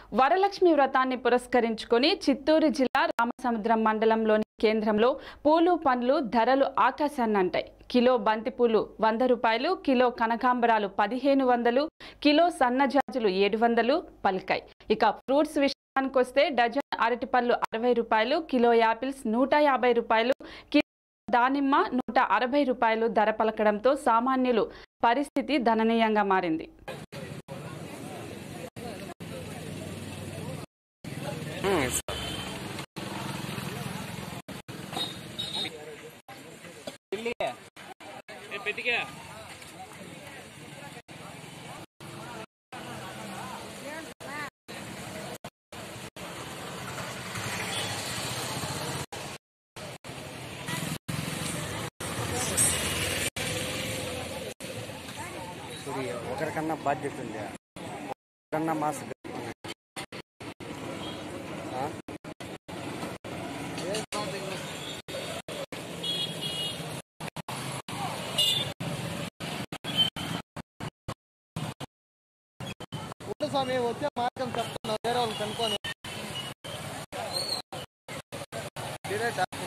వరలక్ష్మి వ్రతాన్ని పురస్కరించుకొని చిత్తూరు జిల్లా రామసముద్రం మండలంలోని కేంద్రంలో పూలు పండ్లు ధరలు ఆకాశాన్ని అంటాయి కిలో బంతిపూలు వంద రూపాయలు కిలో కనకాంబరాలు పదిహేను వందలు కిలో సన్నజాజులు ఏడు వందలు పలికాయి ఇక ఫ్రూట్స్ విషయానికి వస్తే డజన్ అరటిపళ్ళు అరవై రూపాయలు కిలో యాపిల్స్ నూట యాభై రూపాయలు కిలో దానిమ్మ నూట అరవై రూపాయలు ధర పలకడంతో సామాన్యులు పరిస్థితి దణనీయంగా మారింది చూడు ఒకరికన్నా బాధ్యత ఉంది ఒకరికన్నా మాస్ ఉండు స్వామి వచ్చే మార్గం చెప్తున్నా వేరే వాళ్ళు కనుక్కొని